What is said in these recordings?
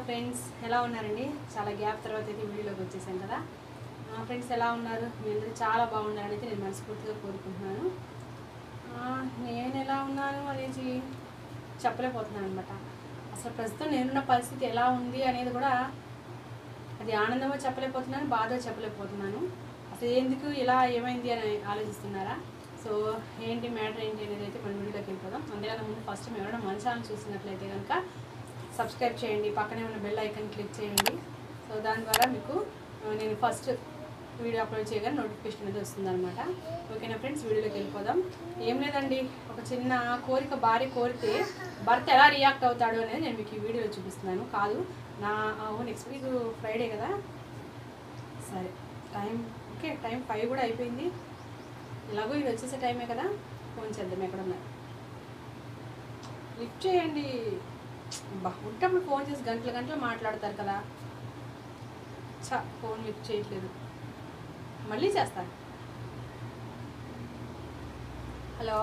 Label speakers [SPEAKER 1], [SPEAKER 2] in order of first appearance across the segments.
[SPEAKER 1] Friends ఎలా ఉన్నారండి చాలా గ్యాప్ తర్వాత అయితే వీడియోలోకి వచ్చేసాను కదా ఆ, ఫ్రెండ్స్ ఎలా ఉన్నారు మీ అందరూ చాలా బాగున్నారని అయితే నేను మనస్ఫూర్తిగా కోరుకుంటున్నాను ఆ, నేను ఎలా ఉన్నాను అనేది చెప్పలేకపోతున్నాను అనమాట అసలు ప్రస్తుతం నేనున్న పరిస్థితి ఎలా ఉంది అనేది కూడా అది ఆనందమో చెప్పలేకపోతున్నాను బాధ చెప్పలేకపోతున్నాను అసలు ఎందుకు ఇలా ఏమైంది అని ఆలోచిస్తున్నారా సో ఏంటి మ్యాటర్ ఏంటి అనేది అయితే మన వీడియోలోకి వెళ్ళిపోదాం అంతేకాదు ముందు ఫస్ట్ మేము ఎవరైనా మన ఛానల్ చూసినట్లయితే కనుక సబ్స్క్రైబ్ చేయండి పక్కనే ఉన్న బెల్ ఐకాన్ క్లిక్ చేయండి సో దాని ద్వారా మీకు ఆ, నేను ఫస్ట్ వీడియో అప్లోడ్ చేయగానే నోటిఫికేషన్ అనేది వస్తుంది అనమాట ఓకేనా ఫ్రెండ్స్ వీడియోలోకి వెళ్ళిపోదాం ఏం లేదండి ఒక చిన్న కోరిక భార్య కోరితే భర్త ఎలా రియాక్ట్ అవుతాడు అనేది నేను మీకు ఈ వీడియోలో చూపిస్తున్నాను కాదు నా నెక్స్ట్ వీక్ ఫ్రైడే కదా సరే టైం ఓకే టైం ఫైవ్ కూడా అయిపోయింది ఎలాగో ఇది వచ్చేసే టైమే కదా ఫోన్ చేద్దాం ఎక్కడ ఉన్నారు లిఫ్ట్ చేయండి బా ఉంటప్పుడు ఫోన్ చేసి గంటల గంటలు మాట్లాడతారు కదా చా ఫోన్ లిఫ్ట్ చేయట్లేదు మళ్ళీ చేస్తాను హలో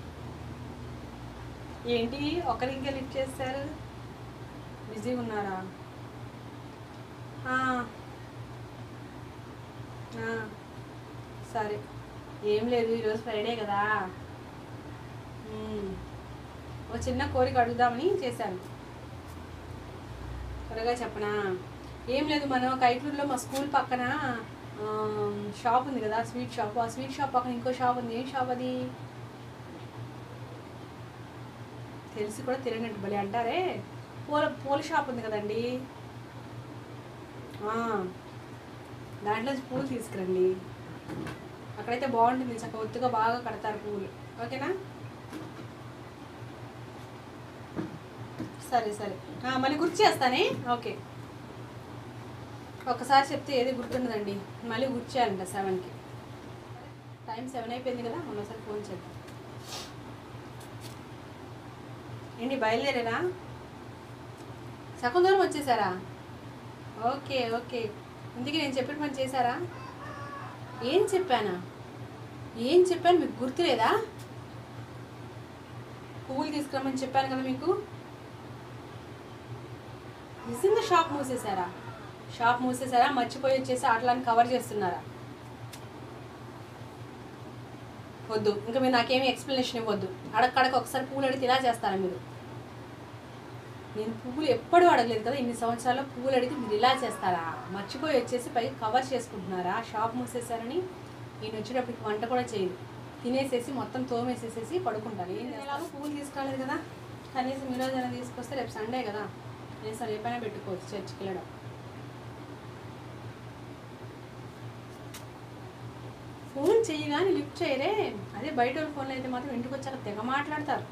[SPEAKER 1] ఏంటి ఒకరింకే లిఫ్ట్ చేస్తారు బిజీగా ఉన్నారా ఆ. ఆ. సరే ఏం లేదు ఈరోజు ఫ్రైడే కదా మ్మ్. ఒక చిన్న కోరిక అడుగుదామని చేశాను త్వరగా చెప్పనా ఏం లేదు మనం కైట్లూరులో మా స్కూల్ పక్కన ఆ, షాప్ ఉంది కదా స్వీట్ షాప్ ఆ స్వీట్ షాప్ పక్కన ఇంకో షాప్ ఉంది ఏం షాప్ అది తెలిసి కూడా తెలియనట్టు భలే అంటారే పూల పూల షాప్ ఉంది కదండి ఆ, దాంట్లో నుంచి పూలు తీసుకురండి అక్కడైతే బాగుంటుంది చక్కగా ఒత్తుగా బాగా కడతారు పువ్వులు ఓకేనా సరే సరే ఆ, మళ్ళీ గుర్తు చేస్తానే ఓకే ఒకసారి చెప్తే ఏది గుర్తుండదండి మళ్ళీ గుర్తు చేయాలంట సెవెన్కి టైం సెవెన్ అయిపోయింది కదా మొన్నసారి ఫోన్ చేద్దాం ఏంటి బయలుదేరారా సగం దూరం వచ్చేసారా ఓకే ఓకే ఇందుకే నేను చెప్పిన పని చేశారా ఏం చెప్పానా ఏం చెప్పాను మీకు గుర్తులేదా పువ్వులు తీసుకురమ్మని చెప్పాను కదా మీకు నిజంగా షాప్ మూసేశారా షాప్ మూసేశారా మర్చిపోయి వచ్చేసి అట్లాని కవర్ చేస్తున్నారా వద్దు ఇంకా మీరు నాకేమీ ఎక్స్ప్లెనేషన్ ఇవ్వద్దు అడక్కడక ఒకసారి పూలు అడిగితే ఇలా చేస్తారా మీరు నేను పువ్వులు ఎప్పుడు అడగలేదు కదా ఇన్ని సంవత్సరాల్లో పువ్వులు అడిగితే మీరు ఇలా చేస్తారా మర్చిపోయి వచ్చేసి పైకి కవర్ చేసుకుంటున్నారా షాప్ మూసేశారని నేను వచ్చేటప్పటికి వంట కూడా చేయదు తినేసేసి మొత్తం తోమేసేసేసి పడుకుంటాను ఏం ఎలాగో పువ్వులు తీసుకురాలేదు కదా కనీసం ఈ రోజైనా తీసుకొస్తే రేపు సండే కదా కనీసం రేపైనా పెట్టుకోవచ్చు చర్చికి వెళ్ళడం ఫోన్ చెయ్యగానే లిఫ్ట్ చేయరే అదే బయట వాళ్ళ ఫోన్లో అయితే మాత్రం ఇంటికి వచ్చాక తెగ మాట్లాడతారు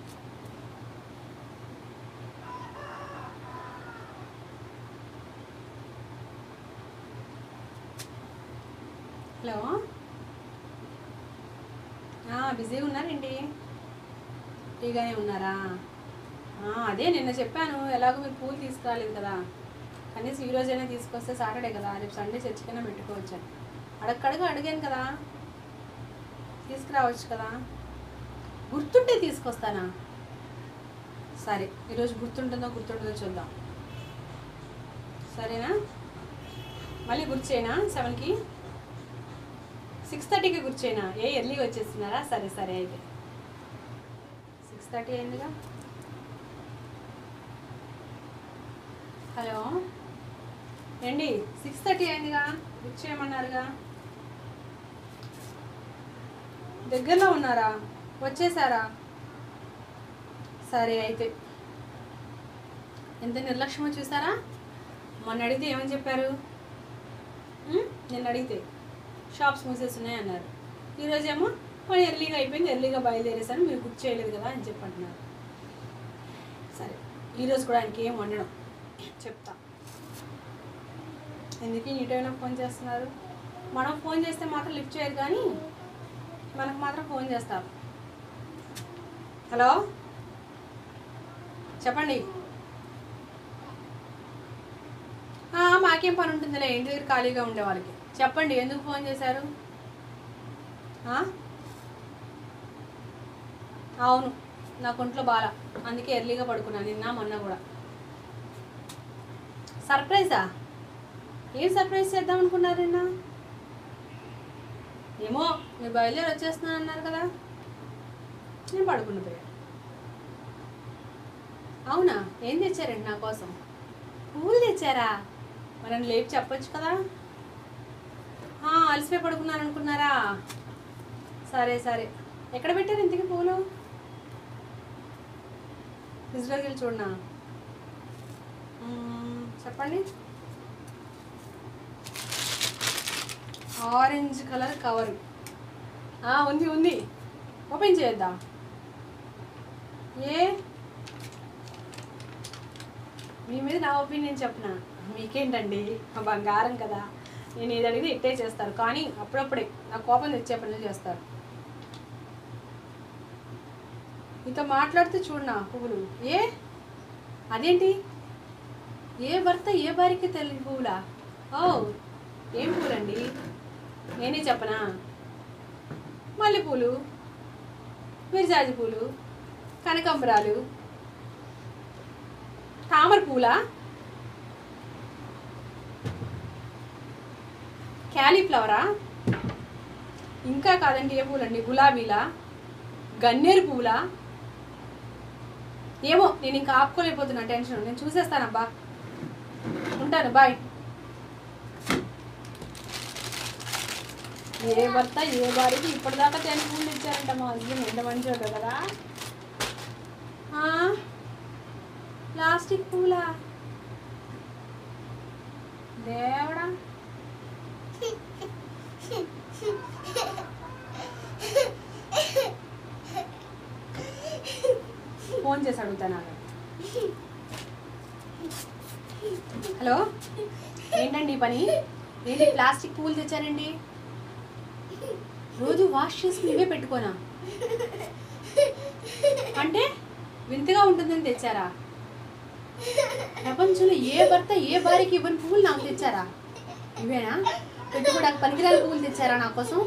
[SPEAKER 1] హలో బిజీగా ఉన్నారేంటి ఫ్రీగానే ఉన్నారా ఆ, అదే నిన్న చెప్పాను ఎలాగో మీరు పూలు తీసుకురాలేదు కదా కనీసం ఈ రోజైనా తీసుకొస్తే సాటర్డే కదా రేపు సండే చర్చికైనా పెట్టుకోవచ్చు అని. అడక్కడగా అడిగాను కదా తీసుకురావచ్చు కదా గుర్తుంటే తీసుకొస్తానా సరే ఈరోజు గుర్తుంటుందో గుర్తుంటుందో చూద్దాం సరేనా మళ్ళీ గుర్తు చేయనా సెవెన్కి సిక్స్ థర్టీకి గుర్తు చేయనా ఏ ఎర్లీగా వచ్చేస్తున్నారా సరే సరే అయితే సిక్స్ థర్టీ అయిందిగా హలో ఏండి సిక్స్ థర్టీ అయిందిగా బుక్ చేయమన్నారుగా దగ్గరలో ఉన్నారా వచ్చేసారా సరే అయితే ఎంత నిర్లక్ష్యమో చూసారా మొన్న అడిగితే ఏమని చెప్పారు ఉం? నిన్న అడిగితే షాప్స్ మూసేస్తున్నాయి అన్నారు ఈరోజేమో పని ఎర్లీగా అయిపోయింది ఎర్లీగా బయలుదేరేసాను మీరు గుర్తు చేయలేదు కదా అని చెప్పి అంటున్నారు సరే ఈరోజు కూడా ఆయనకి ఏం వండడం చెప్తా ఎందుకు ఈ టైంలో ఫోన్ చేస్తున్నారు మనం ఫోన్ చేస్తే మాత్రం లిఫ్ట్ చేయరు కానీ మనకు మాత్రం ఫోన్ చేస్తారు హలో చెప్పండి ఆ, మాకేం పని ఉంటుందిలే ఇంటి దగ్గర ఖాళీగా ఉండే వాళ్ళకి చెప్పండి ఎందుకు ఫోన్ చేశారు ఆ? అవును నాకు ఒంట్లో బాగా అందుకే ఎర్లీగా పడుకున్నాను నిన్న మొన్న కూడా సర్ప్రైజా ఏం సర్ప్రైజ్ చేద్దాం అనుకున్నారు నిన్న ఏమో మీరు బయలుదేరి వచ్చేస్తున్నాను అన్నారు కదా నేను పడుకుని పోయా అవునా ఏం తెచ్చారండి నా కోసం పువ్వులు తెచ్చారా మరి నన్ను లేపి చెప్పొచ్చు కదా ఆ, అలసిపోయి పడుకున్నాను అనుకున్నారా సరే సరే ఎక్కడ పెట్టారు ఇంతకీ పువ్వులు ఫ్రిడ్జ్లోకి వెళ్ళి చూడనా మ్మ్, చెప్పండి ఆరెంజ్ కలర్ కవర్ ఉంది ఉంది ఓపెన్ చేద్దాం ఏ మీ మీద నా ఒపీనియన్ చెప్పిన మీకేంటండి మా బంగారం కదా నేను ఏది అడిగితే ఇట్టే చేస్తారు కానీ అప్పుడప్పుడే నా కోపం తెచ్చే పనులు చేస్తారు ఇంత మాట్లాడితే చూడనా పువ్వులు ఏ అదేంటి ఏ భర్త ఏ భార్యకి తెలియని పువ్వులా ఓ ఏం పూలండి నేనే చెప్పనా మల్లెపూలు విరజాజి పూలు కనకంబరాలు తామర పూలా క్యాలీఫ్లవరా ఇంకా కాదండి ఏ పూలండి గులాబీలా గన్నేరు పువ్వులా ఏమో నేను ఇంకా ఆపుకోలేకపోతున్నా టెన్షన్ నేను చూసేస్తానబ్బా ఉంటాను బాయ్ ఏ భర్త ఏ భార్యకి ఇప్పటిదాకా తెని పూలు ఇచ్చారంట మా హస్బెండ్ ఎంత మంచోడు కదా ఆ, ప్లాస్టిక్ పూలా దేవుడా ఫోన్ చేసి అడుగుతాను ఆగండి. హలో ఏంటండి ఈ పని ఏంటి ప్లాస్టిక్ పువ్వులు తెచ్చారండి రోజు వాష్ చేసి నువ్వే పెట్టుకోనా అంటే వింతగా ఉంటుందని తెచ్చారా ప్రపంచంలో ఏ భర్త ఏ భార్యకి ఇవ్వని పువ్వులు నాకు తెచ్చారా ఇవేనా పెట్టుకోవడానికి పనికిరాని పువ్వులు తెచ్చారా నా కోసం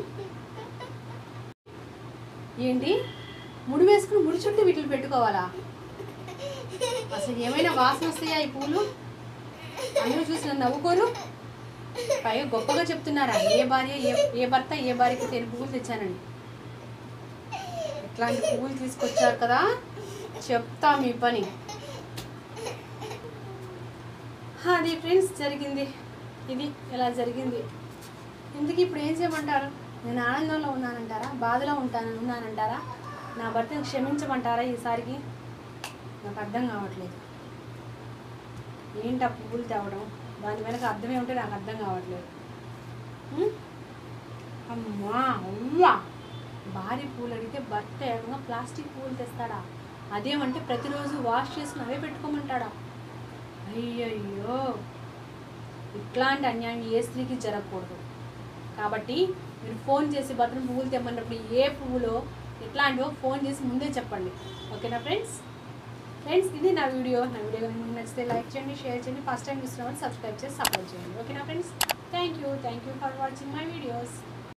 [SPEAKER 1] ఏంటి ముడి వేసుకుని ముడి చుట్టూ వీటిని పెట్టుకోవాలా అసలు ఏమైనా వాసన వస్తాయా ఈ పూలు అందరూ చూసి నన్ను నవ్వుకోరు పైగా గొప్పగా చెప్తున్నారా ఏ భార్య ఏ ఏ భర్త ఏ భార్యకి తెలియని పువ్వులు తెచ్చానని ఇట్లాంటి పువ్వులు తీసుకొచ్చారు కదా చెప్తా మీ పని అది ఫ్రెండ్స్ జరిగింది ఇది ఇలా జరిగింది ఇందుకు ఇప్పుడు ఏం చేయమంటారు నేను ఆనందంలో ఉన్నానంటారా బాధలో ఉంటాను ఉన్నానంటారా నా భర్తను క్షమించమంటారా ఈసారికి నాకు అర్థం కావట్లేదు ఏంటి ఆ పువ్వులు తేవడం దాని వెనక అర్థం ఏమిటో నాకు అర్థం కావట్లేదు ఉం? అమ్మా అవ్వా భారీ పూలు అడిగితే భర్త ఏకంగా ప్లాస్టిక్ పూలు తెస్తాడా అదేమంటే ప్రతిరోజు వాష్ చేసుకుని అవే పెట్టుకోమంటాడా అయ్యయ్యో ఇట్లాంటి అన్యాయం ఏ స్త్రీకి జరగకూడదు కాబట్టి మీరు ఫోన్ చేసి భర్తను పువ్వులు తెమ్మన్నప్పుడు ఏ పువ్వులో ఎట్లాంటివో ఫోన్ చేసి ముందే చెప్పండి ఓకేనా ఫ్రెండ్స్ ఫ్రెండ్స్ ఇది నా వీడియో నా వీడియో కనుక మీకు నచ్చితే లైక్ చేయండి షేర్ చేయండి ఫస్ట్ టైం చూస్తున్నామని సబ్స్క్రైబ్ చేసి సపోర్ట్ చేయండి ఓకేనా friends thank you thank you for watching my videos